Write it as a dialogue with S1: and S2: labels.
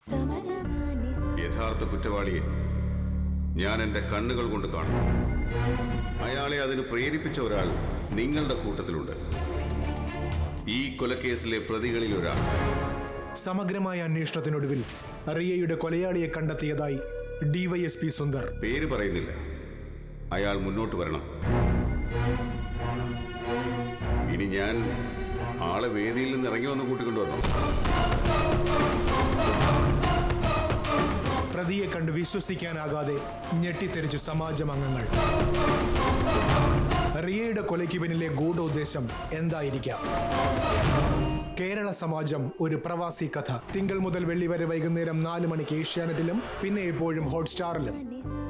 S1: യഥാർത്ഥ കുറ്റവാളിയെ ഞാൻ എൻ്റെ കണ്ണുകൾ കൊണ്ട് കാണും അയാളെ അതിന് പ്രേരിപ്പിച്ച ഒരാൾ നിങ്ങളുടെ കൂട്ടത്തിലുണ്ട് ഈ കൊലക്കേസിലെ പ്രതികളിൽ ഒരാൾ
S2: സമഗ്രമായ അന്വേഷണത്തിനൊടുവിൽ റിയയുടെ കൊലയാളിയെ കണ്ടെത്തിയതായി ഡിവൈഎസ്പി സുന്ദർ
S1: പേര് പറയുന്നില്ല അയാൾ മുന്നോട്ട് വരണം ഇനി ഞാൻ ആളെ വേദിയിൽ നിന്ന് ഇറങ്ങി വന്ന് കൂട്ടിക്കൊണ്ടുവരണം
S2: പ്രതിയെ കണ്ട് വിശ്വസിക്കാനാകാതെ ഞെട്ടിത്തെറിച്ചു സമാജം അംഗങ്ങൾ റിയയുടെ കൊലയ്ക്ക് പിന്നിലെ ഗൂഢോദ്ദേശം എന്തായിരിക്കാം കേരള സമാജം ഒരു പ്രവാസി കഥ തിങ്കൾ മുതൽ വെള്ളി വരെ വൈകുന്നേരം നാല് മണിക്ക് ഏഷ്യാനെറ്റിലും പിന്നെ എപ്പോഴും ഹോട്ട്സ്റ്റാറിലും